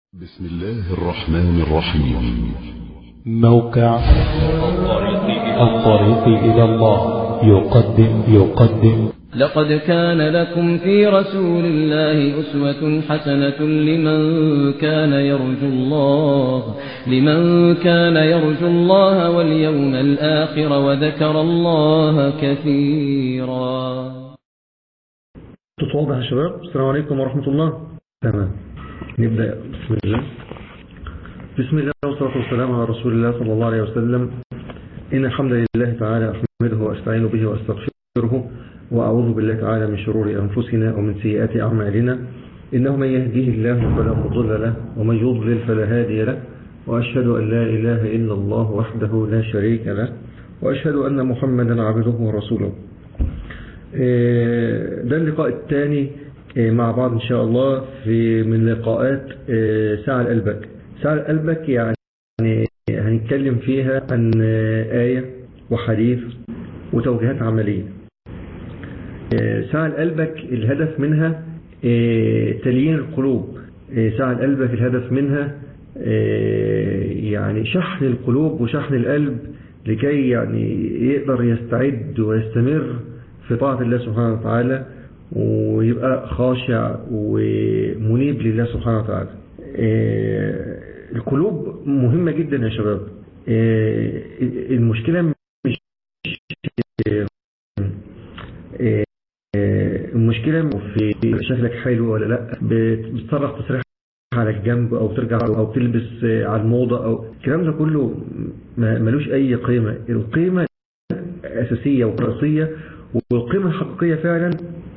بسم الله الرحمن الرحيم موقع الطريق إلى الله يقدم يقدم لقد كان لكم في رسول الله أسوة حسنة لمن كان يرجو الله لمن كان يرجو الله واليوم الآخر وذكر الله كثيرا صوت واضح يا شباب السلام عليكم ورحمة الله تمام نبدأ بسم الله بسم الله والصلاة والسلام على رسول الله صلى الله عليه وسلم إن الحمد لله تعالى أحمده وأستعين به وأستغفره وأعوذ بالله تعالى من شرور أنفسنا ومن سيئات أعمالنا إنه من يهديه الله فلا مضل له ومن يضلل فلا هادي له وأشهد أن لا إله إلا الله وحده لا شريك له وأشهد أن محمدا عبده ورسوله ده اللقاء الثاني مع بعض إن شاء الله في من لقاءات ساعة قلبك ساعة قلبك يعني هنتكلم فيها عن آية وحديث وتوجيهات عملية ساعة قلبك الهدف منها تليين القلوب ساعة قلبك الهدف منها يعني شحن القلوب وشحن القلب لكي يعني يقدر يستعد ويستمر في طاعة الله سبحانه وتعالى ويبقى خاشع ومنيب لله سبحانه وتعالى القلوب مهمة جدا يا شباب المشكلة مش المشكلة في شكلك حلو ولا لا بتصرخ تصريح على الجنب او ترجع او تلبس على الموضة او الكلام ده كله ملوش اي قيمة القيمة اساسية ورئيسية والقيمة الحقيقية فعلا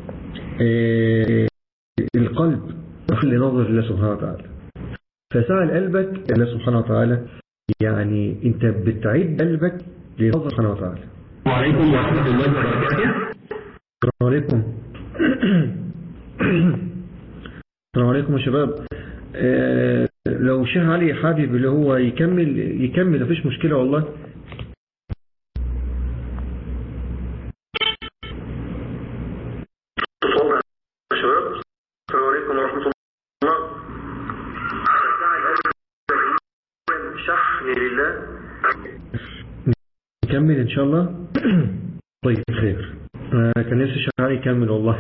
القلب محل نظر الله سبحانه وتعالى فسأل قلبك الله سبحانه وتعالى يعني انت بتعيد قلبك لنظر سبحانه وتعالى وعليكم ورحمة الله وبركاته السلام عليكم السلام عليكم يا شباب آه لو شيخ علي حابب اللي هو يكمل يكمل مفيش مشكلة والله نكمل ان شاء الله طيب خير كان نفسي شعري يكمل والله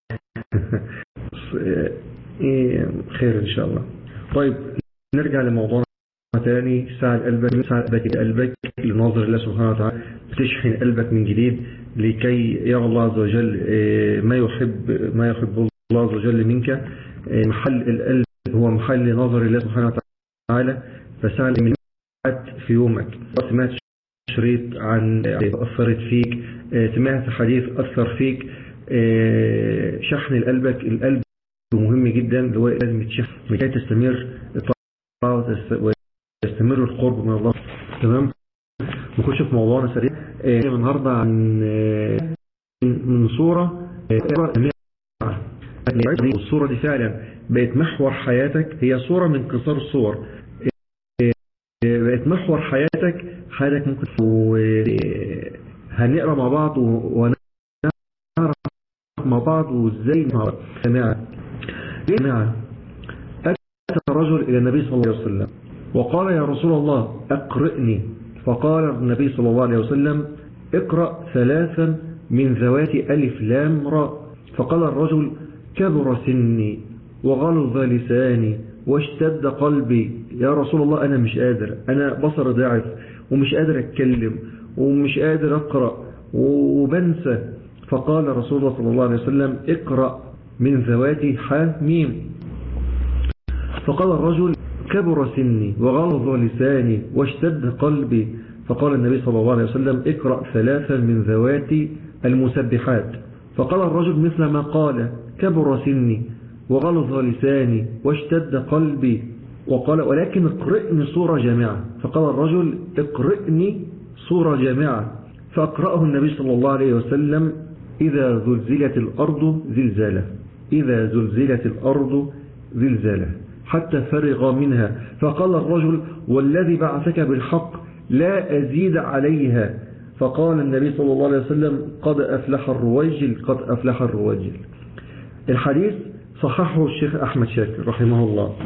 خير ان شاء الله طيب نرجع لموضوعنا تاني ساعة قلبك ساعة قلبك قلبك لناظر الله سبحانه وتعالى بتشحن قلبك من جديد لكي يرى الله عز وجل ما يحب ما يحب الله عز وجل منك محل القلب هو محل نظر الله سبحانه وتعالى فساعة من في يومك سمعت شريط عن أثرت فيك سمعت حديث أثر فيك شحن القلبك القلب مهم جدا اللي هو لازم يتشحن لكي تستمر ويستمر القرب من الله تمام نخش في موضوعنا سريع النهارده عن من صورة الصورة دي فعلا بقت محور حياتك هي صورة من قصار الصور بقت محور حياتك حياتك ممكن هنقرا مع بعض ونعرف مع بعض وازاي مع جماعه جماعه اتى رجل الى النبي صلى الله عليه وسلم وقال يا رسول الله اقرئني فقال النبي صلى الله عليه وسلم اقرا ثلاثا من ذوات الف لام راء فقال الرجل كبر سني وغلظ لساني واشتد قلبي يا رسول الله أنا مش قادر أنا بصر ضعف ومش قادر أتكلم ومش قادر أقرأ وبنسى فقال رسول الله صلى الله عليه وسلم اقرأ من ذوات حميم فقال الرجل كبر سني وغلظ لساني واشتد قلبي فقال النبي صلى الله عليه وسلم اقرأ ثلاثا من ذوات المسبحات فقال الرجل مثل ما قال كبر سني وغلظ لساني واشتد قلبي وقال ولكن اقرئني صورة جامعة فقال الرجل اقرئني صورة جامعة فأقرأه النبي صلى الله عليه وسلم إذا زلزلت الأرض زلزالة إذا زلزلت الأرض زلزالة حتى فرغ منها فقال الرجل والذي بعثك بالحق لا أزيد عليها فقال النبي صلى الله عليه وسلم قد أفلح الرواجل قد أفلح الرواجل الحديث صححه الشيخ أحمد شاكر رحمه الله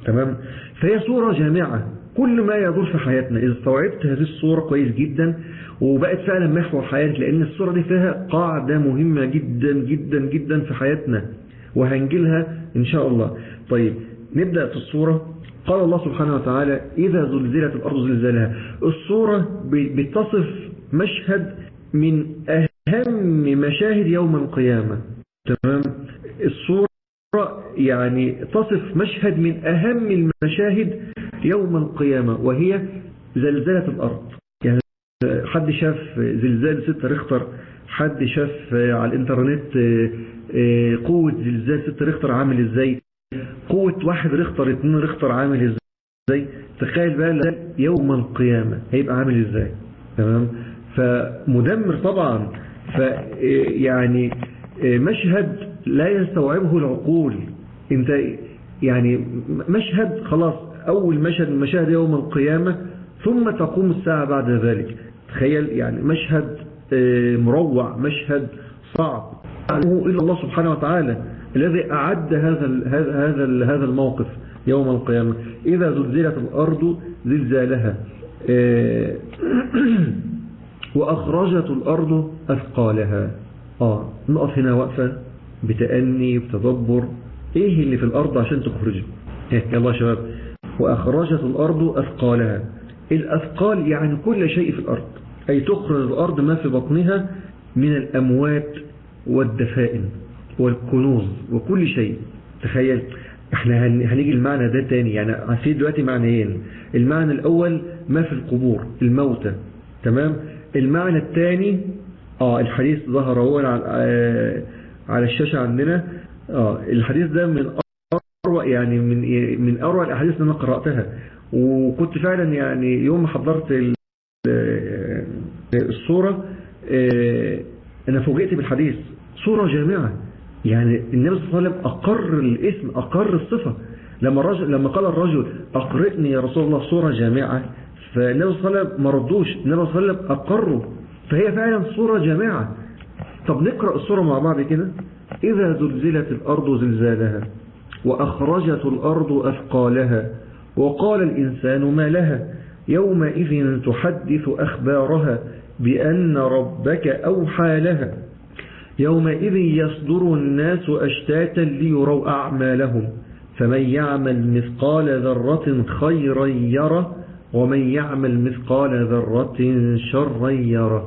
تمام فهي صورة جامعة كل ما يدور في حياتنا إذا استوعبت هذه الصورة كويس جدا وبقت فعلا محور حياتك لأن الصورة دي فيها قاعدة مهمة جدا جدا جدا في حياتنا وهنجيلها إن شاء الله طيب نبدأ في الصورة قال الله سبحانه وتعالى إذا زلزلت الأرض زلزالها الصورة بتصف مشهد من أهم مشاهد يوم القيامة تمام الصورة يعني تصف مشهد من أهم المشاهد يوم القيامة وهي زلزلة الأرض يعني حد شاف زلزال 6 ريختر حد شاف على الانترنت قوة زلزال 6 ريختر عامل ازاي قوة 1 ريختر 2 ريختر عامل ازاي تخيل بقى يوم القيامة هيبقى عامل ازاي تمام فمدمر طبعا فيعني مشهد لا يستوعبه العقول انت يعني مشهد خلاص اول مشهد من مشاهد يوم القيامة ثم تقوم الساعة بعد ذلك تخيل يعني مشهد مروع مشهد صعب إلا الله سبحانه وتعالى الذي أعد هذا هذا هذا الموقف يوم القيامة إذا زلزلت الأرض زلزالها وأخرجت الأرض أثقالها آه نقف هنا وقفة بتأني بتدبر إيه اللي في الأرض عشان تخرجه يلا يا شباب وأخرجت الأرض أثقالها الأثقال يعني كل شيء في الأرض أي تخرج الأرض ما في بطنها من الأموات والدفائن والكنوز وكل شيء تخيل احنا هنيجي المعنى ده تاني يعني في دلوقتي معنيين المعنى الأول ما في القبور الموتى تمام المعنى الثاني اه الحديث ظهر هو على, على الشاشة عندنا اه الحديث ده من أروع يعني من من أروع الأحاديث اللي أنا قرأتها وكنت فعلا يعني يوم ما حضرت الصورة أنا فوجئت بالحديث صورة جامعة يعني النبي صلى الله عليه وسلم أقر الاسم أقر الصفة لما الرجل لما قال الرجل أقرئني يا رسول الله صورة جامعة فالنبي صلى الله عليه وسلم ما ردوش النبي صلى الله عليه وسلم أقروا فهي فعلا صورة جامعة طب نقرأ الصورة مع بعض كده إذا زلزلت الأرض زلزالها وأخرجت الأرض أثقالها وقال الإنسان ما لها يومئذ تحدث أخبارها بأن ربك أوحى لها يومئذ يصدر الناس أشتاتا ليروا أعمالهم فمن يعمل مثقال ذرة خيرا يره ومن يعمل مثقال ذرة شرا يره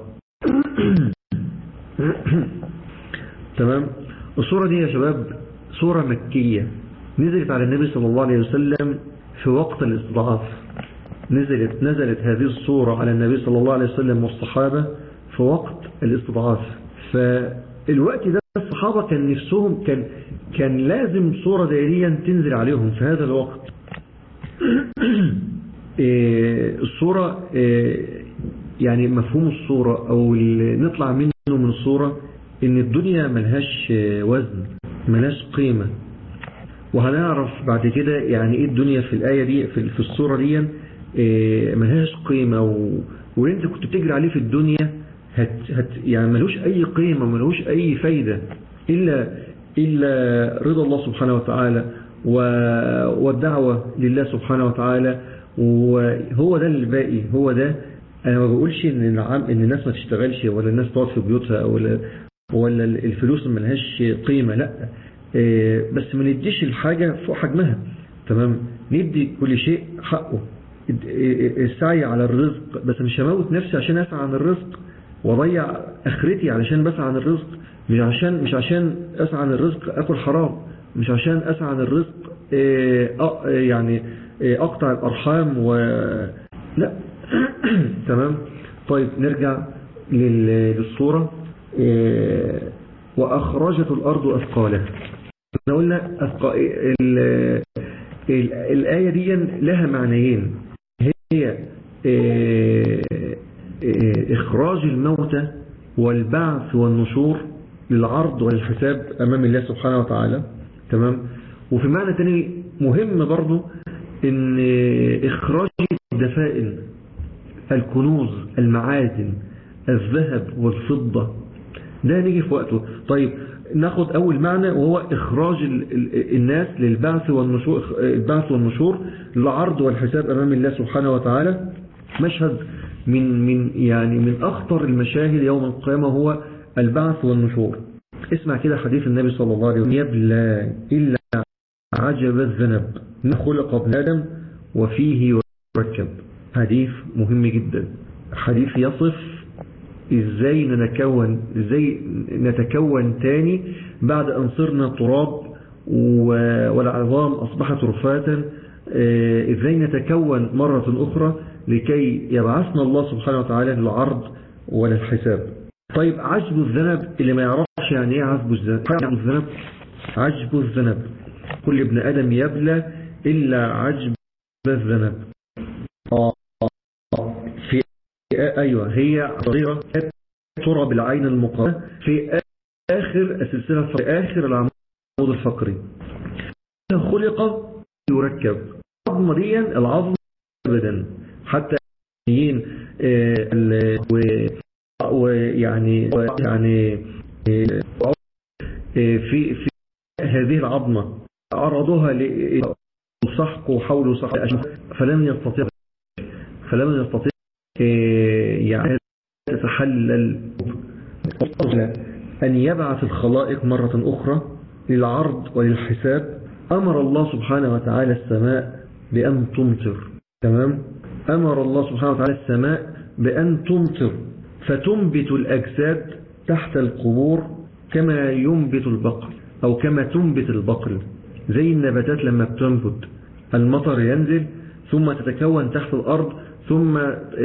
تمام الصورة دي يا شباب صورة مكية نزلت على النبي صلى الله عليه وسلم في وقت الاستضعاف نزلت نزلت هذه الصورة على النبي صلى الله عليه وسلم والصحابة في وقت الاستضعاف فالوقت ده الصحابة كان نفسهم كان كان لازم صورة دائريا تنزل عليهم في هذا الوقت الصورة يعني مفهوم الصورة او اللي نطلع منه من الصورة ان الدنيا ملهاش وزن ملهاش قيمة وهنعرف بعد كده يعني ايه الدنيا في الآية دي في, في الصورة دي ملهاش قيمة و... وانت كنت بتجري عليه في الدنيا هت... هت... يعني ملوش اي قيمة ملوش اي فايدة الا الا رضا الله سبحانه وتعالى و... والدعوة لله سبحانه وتعالى وهو ده اللي باقي هو ده انا ما بقولش ان العام ان الناس ما تشتغلش ولا الناس تقعد في بيوتها ولا ولا الفلوس ما لهاش قيمة لا بس ما نديش الحاجة فوق حجمها تمام ندي كل شيء حقه السعي على الرزق بس مش هموت نفسي عشان اسعى عن الرزق واضيع اخرتي علشان بسعى عن الرزق مش عشان مش عشان اسعى عن الرزق اكل حرام مش عشان اسعى عن الرزق يعني اقطع الارحام و لا تمام طيب نرجع للصورة وأخرجت الأرض أثقالها احنا قلنا الآية دي لها معنيين هي إخراج الموتى والبعث والنشور للعرض والحساب أمام الله سبحانه وتعالى تمام وفي معنى تاني مهم برضو ان إخراج الدفائن الكنوز المعادن الذهب والفضة ده نيجي في وقته طيب ناخد أول معنى وهو إخراج ال ال الناس للبعث والنشور البعث والنشور للعرض والحساب أمام الله سبحانه وتعالى مشهد من من يعني من أخطر المشاهد يوم القيامة هو البعث والنشور اسمع كده حديث النبي صلى الله عليه وسلم يبلى إلا عجب الذنب خلق ابن آدم وفيه يركب حديث مهم جدا حديث يصف ازاي نتكون ازاي نتكون تاني بعد ان صرنا تراب والعظام اصبحت رفاتا ازاي نتكون مرة اخرى لكي يبعثنا الله سبحانه وتعالى للعرض وللحساب طيب عجب الذنب اللي ما يعرفش يعني ايه عجب الذنب عجب الذنب كل ابن ادم يبلى الا عجب الذنب في ايوه هي صغيرة ترى بالعين المقارنة في اخر السلسلة في اخر العمود الفقري خلق يركب العظم دي العظم ابدا حتى ويعني يعني في في هذه العظمة عرضوها لسحق وحول سحق فلم يستطيع فلم يستطيع يعني تتحلل أن يبعث الخلائق مرة أخرى للعرض وللحساب أمر الله سبحانه وتعالى السماء بأن تمطر تمام أمر الله سبحانه وتعالى السماء بأن تمطر فتنبت الأجساد تحت القبور كما ينبت البقر أو كما تنبت البقر زي النباتات لما بتنبت المطر ينزل ثم تتكون تحت الأرض ثم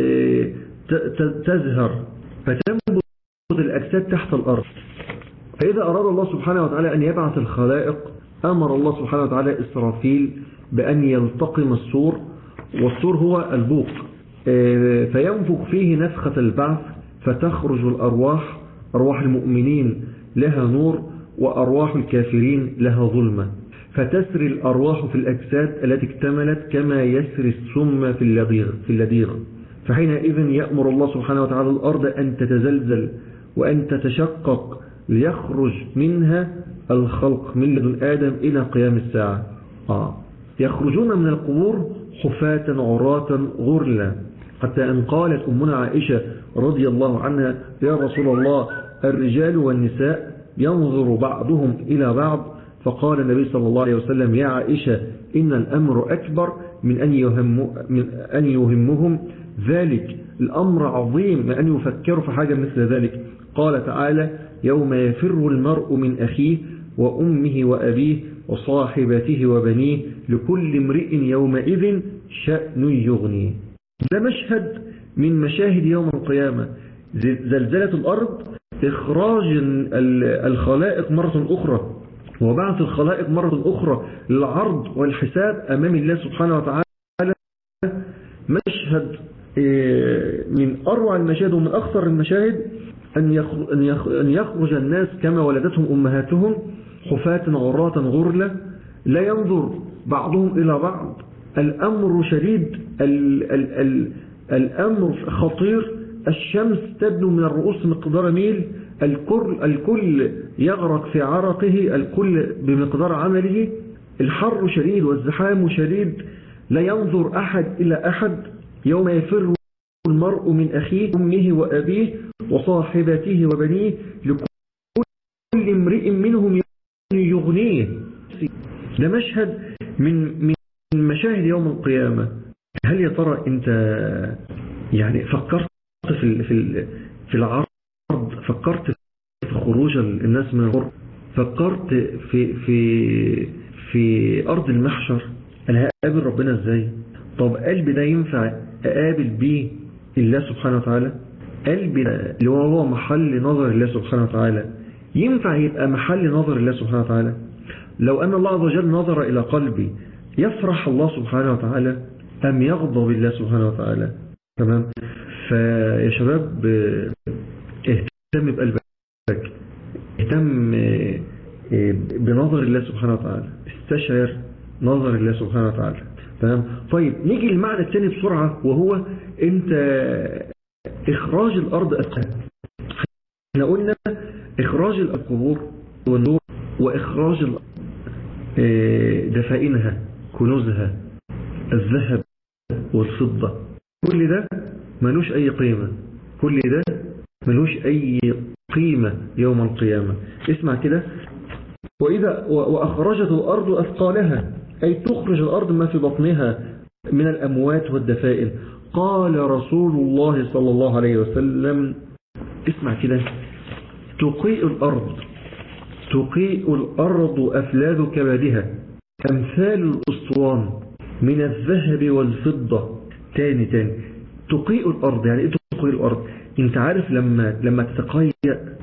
تزهر فتنبت الأجساد تحت الأرض فإذا أراد الله سبحانه وتعالى أن يبعث الخلائق أمر الله سبحانه وتعالى إسرافيل بأن يلتقم السور والسور هو البوق فينفخ فيه نفخة البعث فتخرج الأرواح أرواح المؤمنين لها نور وأرواح الكافرين لها ظلمة فتسري الأرواح في الأجساد التي اكتملت كما يسري السم في اللديغ, في اللديغ فحينئذ يأمر الله سبحانه وتعالى الأرض أن تتزلزل وأن تتشقق ليخرج منها الخلق من لدن آدم إلى قيام الساعة آه. يخرجون من القبور حفاة عراة غرلا حتى أن قالت أمنا عائشة رضي الله عنها يا رسول الله الرجال والنساء ينظر بعضهم إلى بعض فقال النبي صلى الله عليه وسلم يا عائشة إن الأمر أكبر من أن, يهم من أن يهمهم ذلك الأمر عظيم من أن يفكروا في حاجة مثل ذلك قال تعالى يوم يفر المرء من أخيه وأمه وأبيه وصاحبته وبنيه لكل امرئ يومئذ شأن يغنيه ده مشهد من مشاهد يوم القيامة زلزلة الأرض إخراج الخلائق مرة أخرى وبعث الخلائق مرة أخرى للعرض والحساب أمام الله سبحانه وتعالى مشهد من أروع المشاهد ومن أخطر المشاهد أن يخرج الناس كما ولدتهم أمهاتهم حفاة عراة غرلة لا ينظر بعضهم إلى بعض الأمر شديد ال ال ال الأمر خطير الشمس تبدو من الرؤوس مقدار ميل الكل, الكل يغرق في عرقه الكل بمقدار عمله الحر شديد والزحام شديد لا ينظر أحد إلى أحد يوم يفر المرء من أخيه أمه وأبيه وصاحبته وبنيه لكل امرئ منهم يغنيه ده مشهد من من مشاهد يوم القيامة هل يا ترى انت يعني فكرت في في في العرض فكرت في خروج الناس من الغرب فكرت في في في أرض المحشر أنا هقابل ربنا إزاي طب قلبي ده ينفع أقابل بيه الله سبحانه وتعالى قلبي ده اللي هو محل نظر الله سبحانه وتعالى ينفع يبقى محل نظر الله سبحانه وتعالى لو أن الله عز وجل نظر إلى قلبي يفرح الله سبحانه وتعالى أم يغضب الله سبحانه وتعالى تمام فيا شباب اهتم بقلبك اهتم بنظر الله سبحانه وتعالى استشعر نظر الله سبحانه وتعالى تمام طيب نيجي للمعنى الثاني بسرعة وهو انت اخراج الارض اثقال احنا قلنا اخراج القبور والنور وإخراج ال- آه، دفائنها كنوزها الذهب والفضة كل ده ملوش أي قيمة كل ده ملوش أي قيمة يوم القيامة اسمع كده وإذا و- وأخرجت الأرض أثقالها أي تخرج الأرض ما في بطنها من الأموات والدفائن قال رسول الله صلى الله عليه وسلم اسمع كده تقيء الأرض تقيء الأرض أفلاذ كبدها أمثال الأسطوان من الذهب والفضة تاني تاني تقيء الأرض يعني إيه تقيء الأرض انت عارف لما لما تتقيأ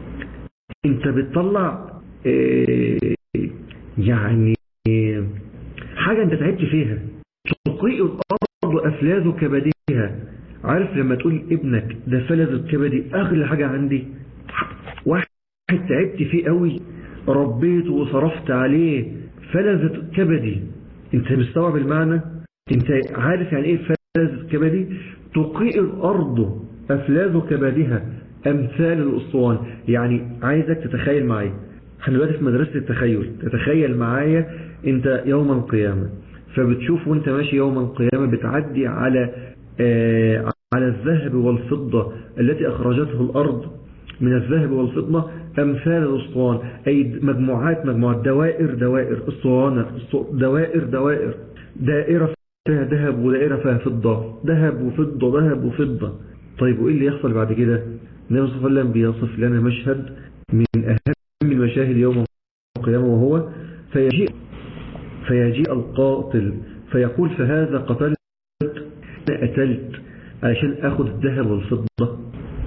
انت بتطلع آه، يعني آه، حاجة انت تعبت فيها تقيء الأرض أفلاذ كبدها عارف لما تقول ابنك ده فلذ كبدي أغلى حاجة عندي واحد تعبت فيه قوي ربيته وصرفت عليه فلذت كبدي انت مستوعب المعنى انت عارف يعني ايه فلذت كبدي تقيء الأرض أفلاذ كبدها أمثال الأسطوان يعني عايزك تتخيل معي احنا دلوقتي في مدرسة التخيل تتخيل معايا انت يوم القيامة فبتشوف وانت ماشي يوم القيامة بتعدي على آه على الذهب والفضة التي أخرجته الأرض من الذهب والفضة أمثال الأسطوان أي مجموعات مجموعات دوائر دوائر أسطوانة أسطو- دوائر دوائر دائرة فيها ذهب ودائرة فيها فضة ذهب وفضة ذهب وفضة طيب وإيه اللي يحصل بعد كده النبي صلى الله عليه وسلم بيصف لنا مشهد من أهم المشاهد يوم القيامة وهو فيجيء فيجيء القاتل فيقول فهذا قتلت أنا قتلت عشان أخذ الذهب والفضة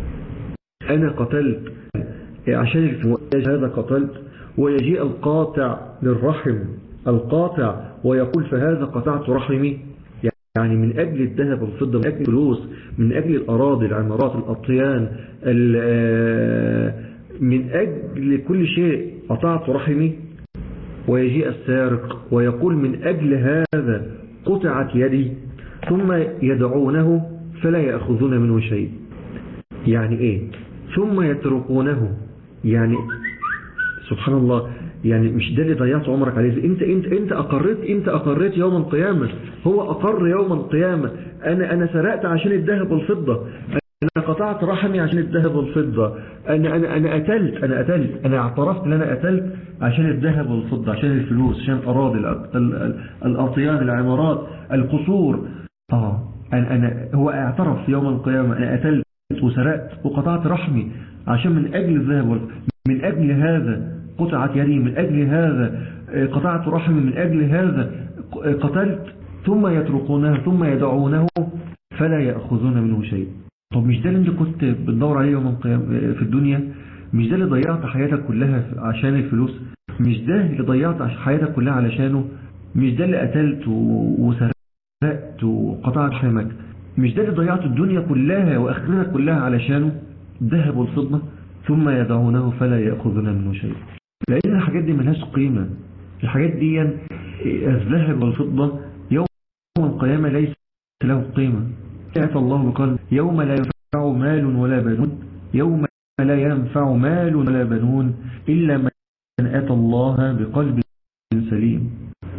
أنا قتلت عشان الفواج هذا قتلت ويجيء القاطع للرحم القاطع ويقول فهذا قطعت رحمي يعني من أجل الذهب والفضة من أجل الفلوس من أجل الأراضي العمارات الأطيان ال- آه، من أجل كل شيء قطعت رحمي ويجيء السارق ويقول من أجل هذا قطعت يدي ثم يدعونه فلا يأخذون منه شيء يعني ايه ثم يتركونه يعني سبحان الله يعني مش ده اللي ضيعت عمرك عليه انت انت انت اقريت انت اقريت يوم القيامه هو اقر يوم القيامه انا انا سرقت عشان الذهب والفضه انا قطعت رحمي عشان الذهب والفضه انا انا انا قتلت انا قتلت انا اعترفت ان انا قتلت عشان الذهب والفضه عشان الفلوس عشان الاراضي الأ- ال- ال- الاطيان العمارات القصور اه انا انا هو اعترف يوم القيامه انا قتلت وسرقت وقطعت رحمي عشان من أجل الذهب والفضة من أجل هذا قطعت يدي من أجل هذا آه، قطعت رحمي من أجل هذا آه، قتلت ثم يتركونه ثم يدعونه فلا يأخذون منه شيء طب مش ده اللي انت كنت بتدور عليه يوم القيامة آه، في الدنيا مش ده اللي ضيعت حياتك كلها عشان الفلوس مش ده اللي ضيعت عش- حياتك كلها علشانه مش ده اللي قتلت و- وسرقت وقطعت رحمك مش ده اللي ضيعت الدنيا كلها وآخرتك كلها علشانه الذهب والفضة ثم يدعونه فلا يأخذون منه شيء لأن الحاجات دي ملهاش قيمة الحاجات دي الذهب والفضة يوم القيامة ليس له قيمة يأتى الله بقال يوم لا ينفع مال ولا بنون يوم لا ينفع مال ولا بنون إلا من أتى الله بقلب سليم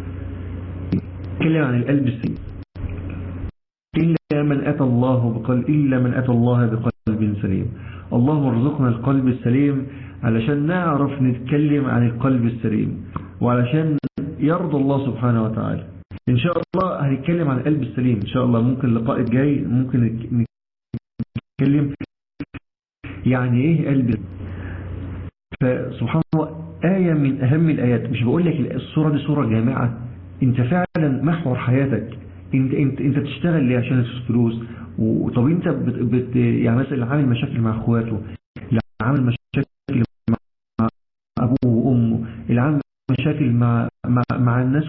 تكلم عن القلب السليم إلا من أتى الله بقلب إلا من أتى الله بقلب سليم اللهم ارزقنا القلب السليم علشان نعرف نتكلم عن القلب السليم وعلشان يرضى الله سبحانه وتعالى إن شاء الله هنتكلم عن القلب السليم إن شاء الله ممكن اللقاء الجاي ممكن نتكلم يعني إيه قلب فسبحان الله آية من أهم الآيات مش بقول لك الصورة دي صورة جامعة أنت فعلا محور حياتك انت انت انت بتشتغل ليه عشان الفلوس وطب انت بت بت يعني مثلا اللي عامل مشاكل مع اخواته اللي عامل مشاكل مع ابوه وامه اللي عامل مشاكل مع مع, مع الناس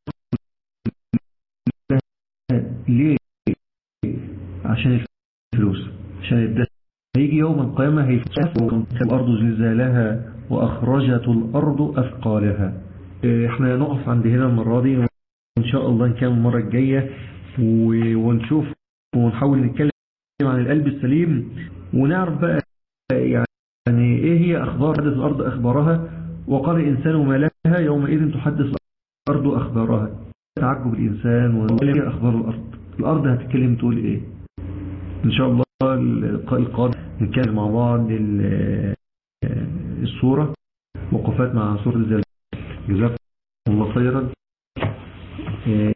ليه عشان الفلوس عشان الدخل هيجي يوم القيامة هيفتح الأرض زلزالها وأخرجت الأرض أثقالها احنا نقف عند هنا المرة دي وإن شاء الله نكمل المرة الجاية ونشوف ونحاول نتكلم عن القلب السليم ونعرف بقى يعني ايه هي أخبار حدث الأرض أخبارها وقال الإنسان ما لها يومئذ تحدث الأرض أخبارها تعجب الإنسان ويقول أخبار الأرض الأرض هتتكلم تقول إيه إن شاء الله اللقاء القادم نتكلم مع بعض الصورة وقفات مع سورة الزلزال جزاكم الله خيرا